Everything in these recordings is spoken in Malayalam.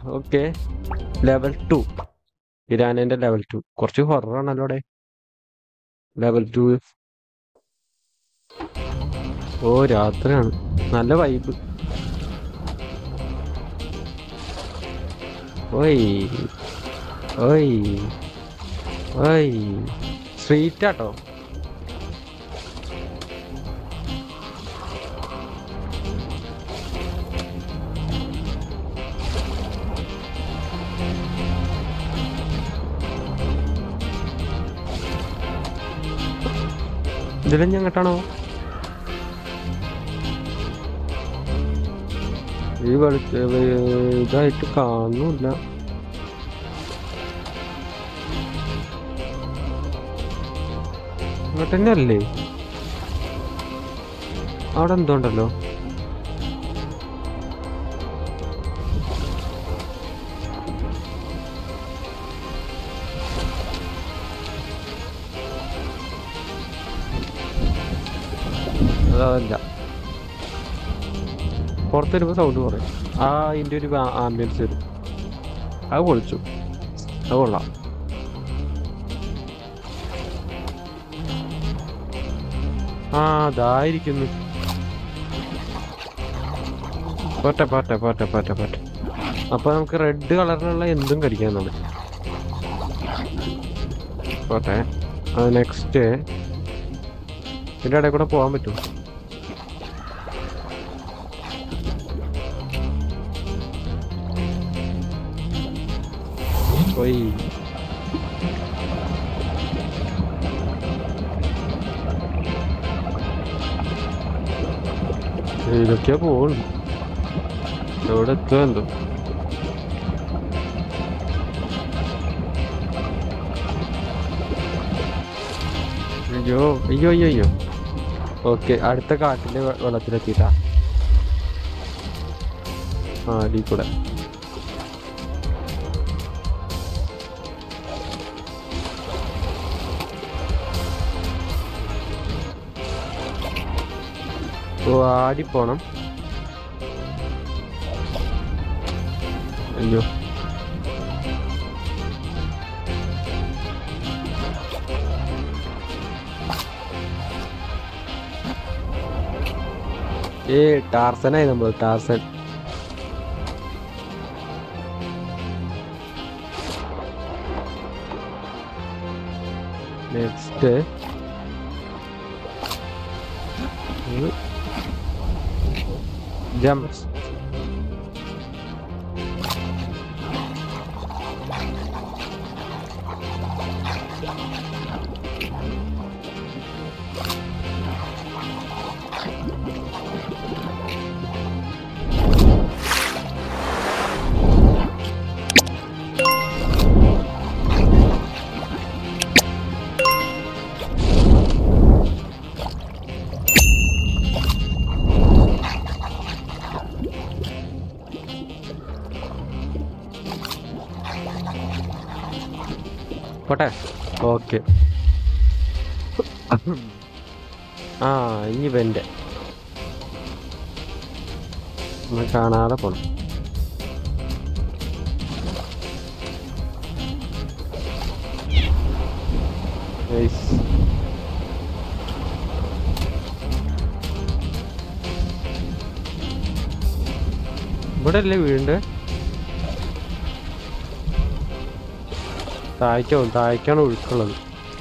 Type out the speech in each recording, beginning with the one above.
ഓക്കെ ലെവൽ ടു ഇരാനേന്റെ ലെവൽ ടു കുറച്ച് ഹൊറാണല്ലോ അവിടെ ലെവൽ ടു ഓ രാത്രിയാണ് നല്ല വൈബ് ഓയ് ഓയ് ഓയ് സ്ട്രീറ്റ് ആട്ടോ ഇതിലും ഞങ്ങട്ടാണോ ഈ വെളുത്ത വേ- ഇതായിട്ട് കാണുന്നില്ല ഇങ്ങോട്ട് തന്നെ അല്ലേ അവിടെ എന്തോ ഉണ്ടല്ലോ അതല്ല പുറത്ത് വരുമ്പോൾ സൗണ്ട് കുറയും ആ അതിൻ്റെ ഒരു ആംബിയൻസ് വരും അത് പൊളിച്ചു അത് കൊള്ളാം ആ അതായിരിക്കുന്നു പോട്ടെ പോട്ടെ പോട്ടെ പോട്ടെ പോട്ടെ അപ്പൊ നമുക്ക് റെഡ് കളറിലുള്ള എന്തും കടിക്കാൻ നമുക്ക് പോട്ടെ അത് നെക്സ്റ്റ് ഇതിൻ്റെ ഇടയിൽ കൂടെ പോകാൻ പറ്റും പോയി ഇതൊക്കെയാ പോകുന്നു എവിടെ എത്തുക എന്തോ അയ്യോ അയ്യോ അയ്യോ അയ്യോ ഓക്കെ അടുത്ത കാട്ടിന്റെ വെ- വെള്ളത്തിലെത്തിട്ടാ ആ അടി കൂടെ ഓ ആടി പോണം അയ്യോ ഏ ടാർസനായി നമ്മൾ ടാർസൻ നെക്സ്റ്റ് ജംപ്സ് പോട്ടെ ഓക്കെ ആ ഇനി ഇവൻ്റെ നമ്മൾ കാണാതെ പോണം Nice. ഇവിടെ അല്ലേ വീണ്ട് താഴേക്കാവും താഴേക്കാണ് ഒഴുക്കുള്ളത്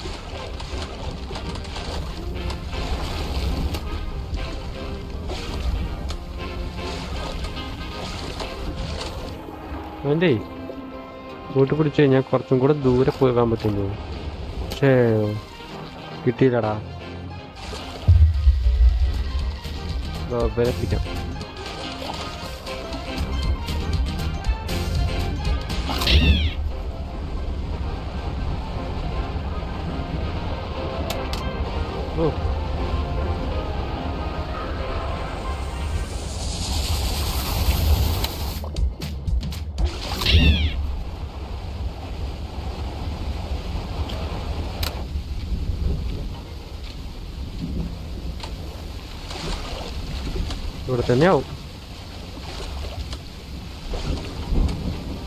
അവൻ്റെ കൂട്ടി പിടിച്ചു കഴിഞ്ഞാൽ കുറച്ചും കൂടെ ദൂരെ പോകാൻ പറ്റുന്നു പക്ഷേ കിട്ടിയില്ലടാ വരപ്പിക്കാം ഓ ഇവിടെ തന്നെയാവും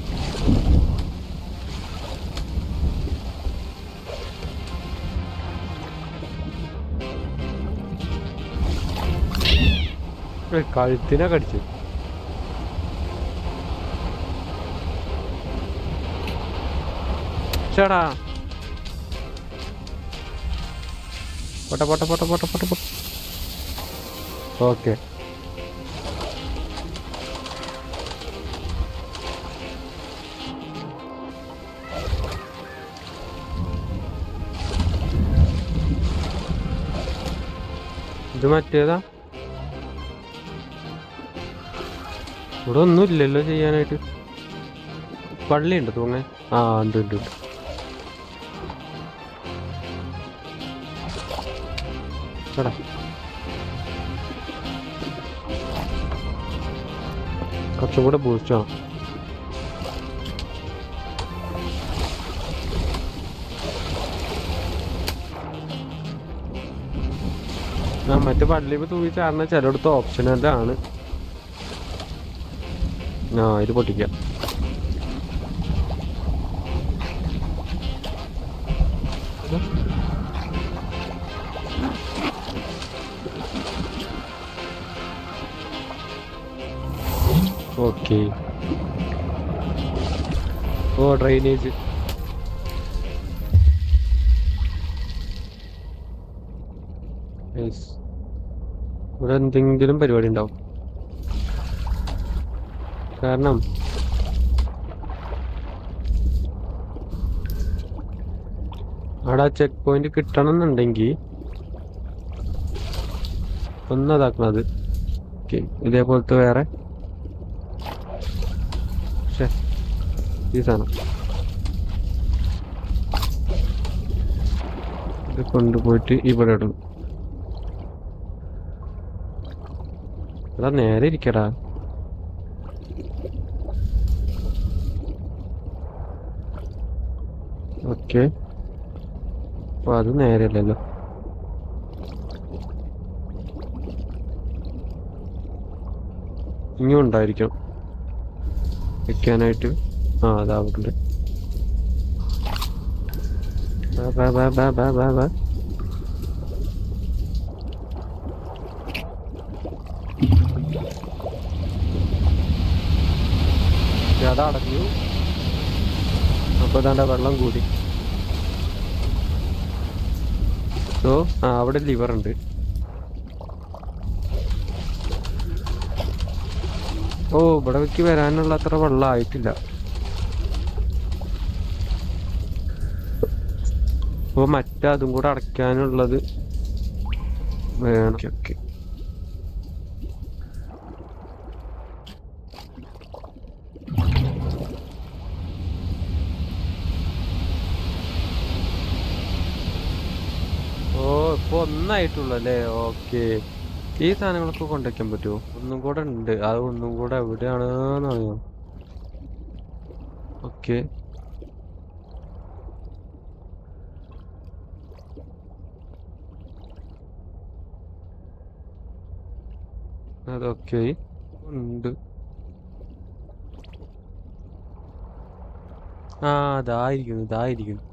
ഏയ്, കഴുത്തിനെ കടിച്ചു ചേടാ പോട്ടെ പോട്ടെ പോട്ടെ പോട്ടെ പോട്ടെ പോട്ടെ ഓക്കെ ഇത് മറ്റേതാ ഇവിടെ ഒന്നും ഇല്ലല്ലോ ചെയ്യാനായിട്ട് പള്ളിയുണ്ട് തൂങ്ങേ ആ ഉണ്ട് ഉണ്ട് ഉണ്ട് എടാ കുറച്ചും കൂടെ ബൂസ്റ്റ് ആവും ആ മറ്റേ പള്ളിയിൽ തൂങ്ങി ചാടുന്ന ചിലയിടത്ത് ഓപ്ഷനലാണ് ആ ഇത് പൊട്ടിക്കാം ഓക്കെ ഓ ഡ്രൈനേജ് യെസ് ഇവിടെ എന്തെങ്കിലും പരിപാടി ഉണ്ടാവും കാരണം അവിടെ ആ ചെക്ക് പോയിന്റ് കിട്ടണം എന്നുണ്ടെങ്കിൽ ഒന്നതാക്കണത് ഓക്കെ ഇതേപോലത്തെ വേറെ ശ്ശെ, ഈ സാധനം ഇത് കൊണ്ടുപോയിട്ട് ഇവിടെ ഇടണം എടാ നേരെ ഇരിക്കടാ ഓക്കെ അപ്പൊ അത് നേരെയല്ലല്ലോ ഇനിയും ഉണ്ടായിരിക്കും വെക്കാനായിട്ട് ആ അതാ അവിടെ ബാ ബാ ബാ ബാ ബാ ബാ ബാ ജട അടഞ്ഞു അപ്പൊ ദാണ്ട വെള്ളം കൂടി സോ ആ അവിടെ ലിവർ ഉണ്ട് ഓ ഇവിടേക്ക് വരാനുള്ള അത്ര വെള്ളം ആയിട്ടില്ല അപ്പൊ മറ്റതും കൂടെ അടയ്ക്കാനുള്ളത് വേണം ഓക്കെ ഓക്കെ ഓ ഇപ്പൊ ഒന്നായിട്ടുള്ളൂ അല്ലേ ഓക്കെ ഈ സാധനങ്ങളൊക്കെ കൊണ്ടുവയ്ക്കാൻ പറ്റുമോ ഒന്നും കൂടെ ഉണ്ട് അത് ഒന്നും കൂടെ എവിടെയാണെന്ന് അറിയാം ഓക്കെ അതൊക്കെ ഉണ്ട് ആ അതായിരിക്കുന്നു ഇതായിരിക്കുന്നു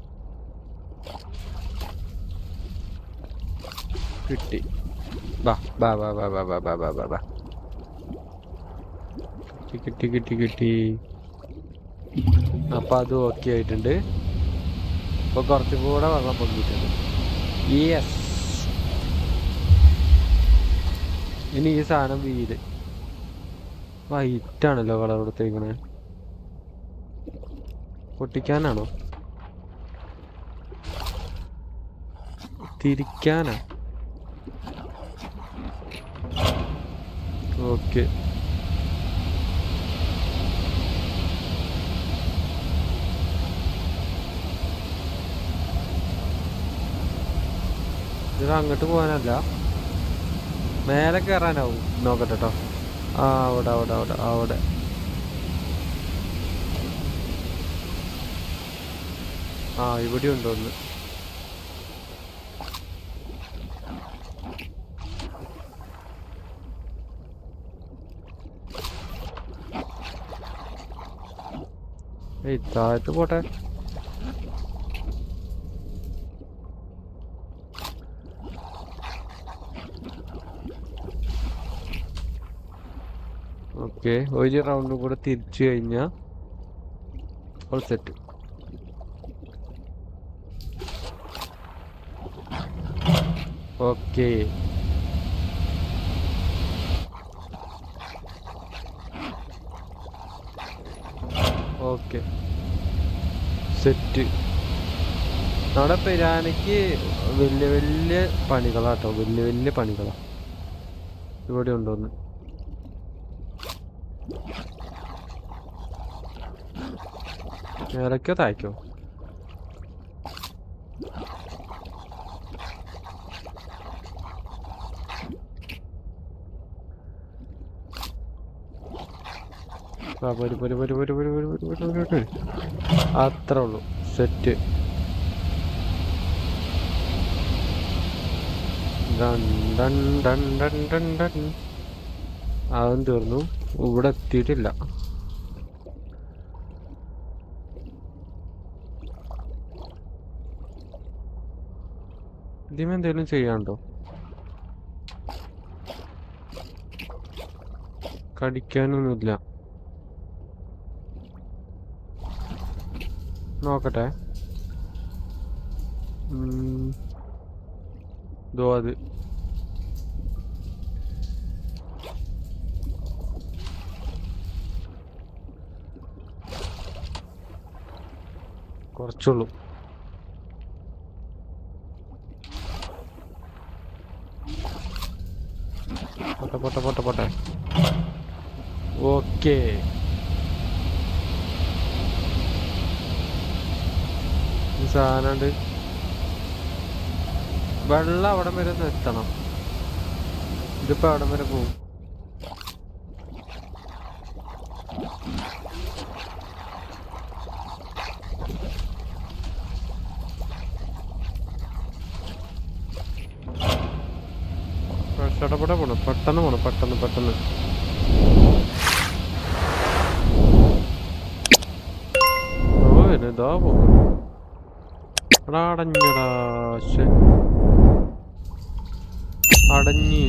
കിട്ടി ബാ ബാ ബാ ബാ ബാ ബാ ബാ ബാ ബാ ബാ കിട്ടി കിട്ടി കിട്ടി കിട്ടി അപ്പൊ അത് ഓക്കെ ആയിട്ടുണ്ട് ഇപ്പൊ കുറച്ചും കൂടെ വെള്ളം പൊങ്ങിയിട്ടുണ്ട് യെസ് ഇനി ഈ സാധനം വീട് വൈറ്റ് ആണല്ലോ കളർ കൊടുത്തേക്കണേ പൊട്ടിക്കാനാണോ തിരിക്കാനാ ഓക്കെ ഇത് അങ്ങോട്ട് പോകാനല്ല മേലെ കയറാനാവും നോക്കട്ടെ കേട്ടോ ആ അവിടെ അവിടെ അവിടെ അവിടെ ആ ഇവിടെ ഉണ്ട് ഒന്ന് ഏയ് താഴത്ത് പോട്ടെ ഓക്കെ ഒരു റൗണ്ട് കൂടെ തിരിച്ചു കഴിഞ്ഞാൽ all set okay okay set നമ്മുടെ പിരാനയ്ക്ക് വലിയ വലിയ പണികളാട്ടോ വലിയ വലിയ പണികളാ ഇവിടെ ഉണ്ടോന്ന് മേലക്കോ തായ്ക്കോ ആ പോര് പോര് പോര് പോര് പോര് പോര് പോര് പോര് പോര് പോര്. അത്രേ ഉള്ളൂ set done done done done done done അതും തീർന്നു ഇവിടെ എത്തിയിട്ടില്ല ഇതിന് എന്തെങ്കിലും ചെയ്യാണ്ടോ കടിക്കാനൊന്നുമില്ല നോക്കട്ടെ ഉം. ദോ അത് കുറച്ചുള്ളൂ പോട്ടെ പോട്ടെ പോട്ടെ പോട്ടെ ഓക്കേ സാധനമുണ്ട് വെള്ളം അവിടെ വരെ ഒന്ന് എത്തണം ഇതിപ്പോ അവിടെ വരെ പോകും ചടപട പോണം പെട്ടെന്ന് പോണം പെട്ടെന്ന് പെട്ടെന്ന് ഓ ഇതാ പോകും എടാ അടഞ്ഞടാ ശ്ശെ. അടഞ്ഞ്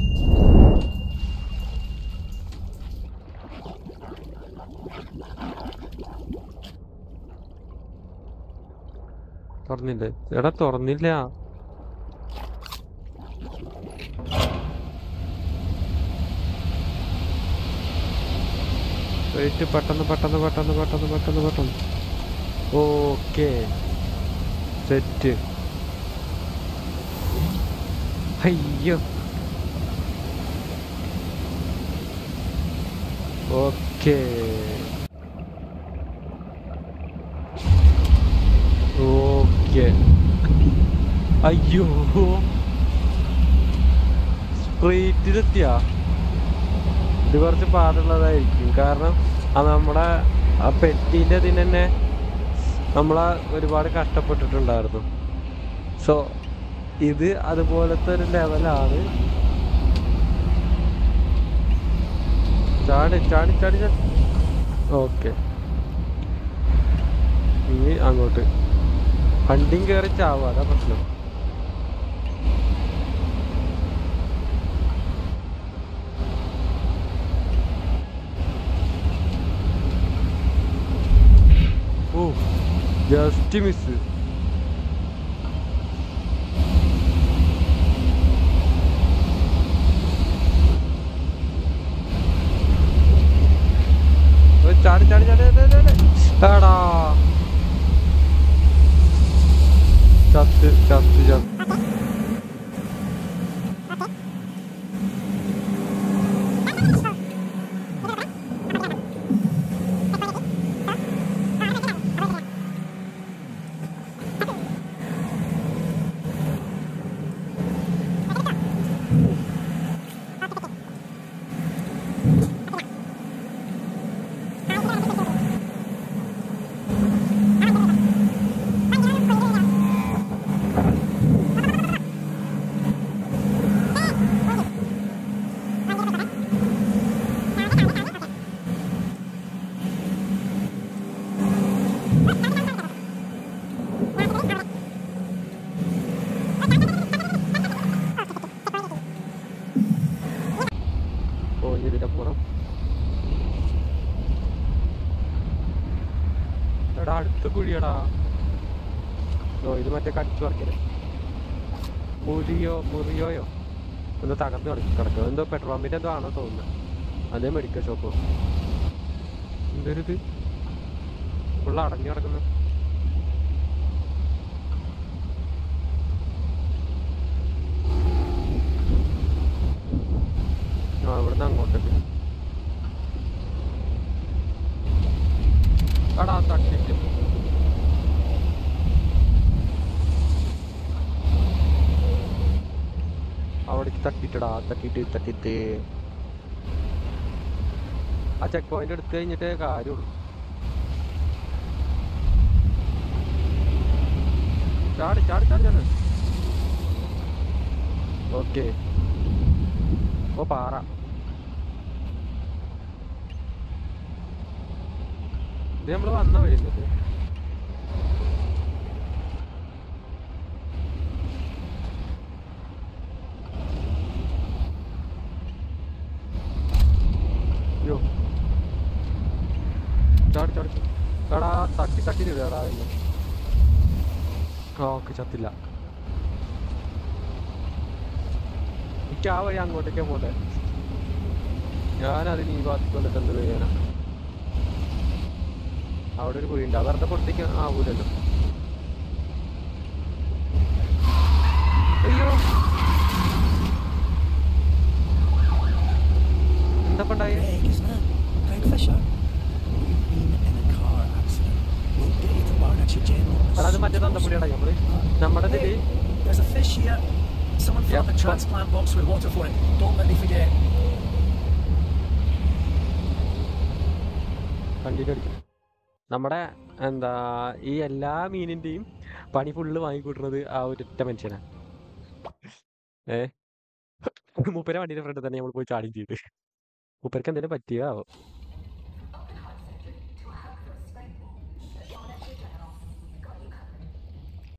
തുറന്നില്ലേ എടാ തുറന്നില്ല വെയിറ്റ് പെട്ടെന്ന് പെട്ടെന്ന് പെട്ടെന്ന് പെട്ടെന്ന് പെട്ടെന്ന് പെട്ടെന്ന് ഓക്കെ സെറ്റ് അയ്യോ ഓക്കെ ഓക്കെ അയ്യോ സ്ട്രീറ്റിലെത്തിയാ ഇത് കുറച്ച് പാടുള്ളതായിരിക്കും കാരണം അത് നമ്മുടെ ആ പെട്ടിന്റെ ഇതിന് തന്നെ നമ്മളെ ഒരുപാട് കഷ്ടപ്പെട്ടിട്ടുണ്ടായിരുന്നു സോ ഇത് അതുപോലത്തെ ഒരു ലെവലാണ് ചാടി ചാടി ചാടി ചാടി ഓക്കെ ഇനി അങ്ങോട്ട് വണ്ടിയും കയറി ചാവും അതാ പ്രശ്നം ഓ ജസ്റ്റ് മിസ് ചാടി ചാടി ചാടി ചാടി, ചാടി. എടാ ചത്ത് ചത്ത് ചത്ത് എടാ അടുത്ത കുഴിയടാ ഓ ഇത് മറ്റേ കടിച്ചു പറിക്കല് മുരിയോ മുറിയോയോ എന്തോ തകർന്ന് കിടക്കും കിടക്കും എന്തോ പെട്രോൾ പമ്പിന്റെ എന്തോ ആണോ തോന്നുന്നത് അതേ മെഡിക്കൽ ഷോപ്പ് എന്തൊരു ഇത് ഫുള്ള് അടഞ്ഞു കിടക്കുന്നു ആ ഇവിടുന്ന് അങ്ങോട്ടേക്ക് എടാ തട്ടിട്ട് അവിടേക്ക് തട്ടിട്ടടാ തട്ടിട്ട് തട്ടിട്ട് ആ ചെക്ക് പോയിന്റ് എടുത്തു കഴിഞ്ഞിട്ടേ കാര്യമുള്ളൂ ചാടി ചാടി ചാടി ചാടി ഓക്കെ ഓ പാറ ഇത് നമ്മള് വന്ന വഴിയുന്നത് അയ്യോ ചാടി ചാടി ചാടി. എടാ തട്ടി തട്ടി ഇടാ എന്നെ ആ ഓക്കെ ചത്തില്ല എനിക്ക് ആ വഴി അങ്ങോട്ടേക്കാ പോട്ടെ ഞാനതിന് ഈ ഭാഗത്ത് വന്നിട്ട് എന്ത് ചെയ്യാനാ അവിടെ ഒരു കുഴിയുണ്ട് അത് വെറുതെ പുറത്തേക്ക് ആവൂലല്ലോ അയ്യോ എന്താ ഉണ്ടായി Craig, isn't it? Craig Fisher. You've been in a car accident. We'll get you to Barnardshire General. as എടാ അത് soon മറ്റേ as തന്തപ്പൊടിയാടാ നമ്മള് നമ്മുടെ ഇതില് Hey, there's a fish here. Someone fill Yep, up the but- transplant box with water for it. Don't let me forget. കണ്ടിട്ട് അടിക്കും നമ്മുടെ എന്താ ഈ എല്ലാ മീനിന്റെയും പണി ഫുള്ള് വാങ്ങിക്കൂട്ടുന്നത് ആ ഒരൊറ്റ മനുഷ്യനാ ഏ മൂപ്പരെ വണ്ടിയുടെ ഫ്രണ്ട് തന്നെ നമ്മൾ പോയി ചാടിയും ചെയ്ത് മൂപ്പർക്ക് എന്തെങ്കിലും പറ്റിയോ ആവോ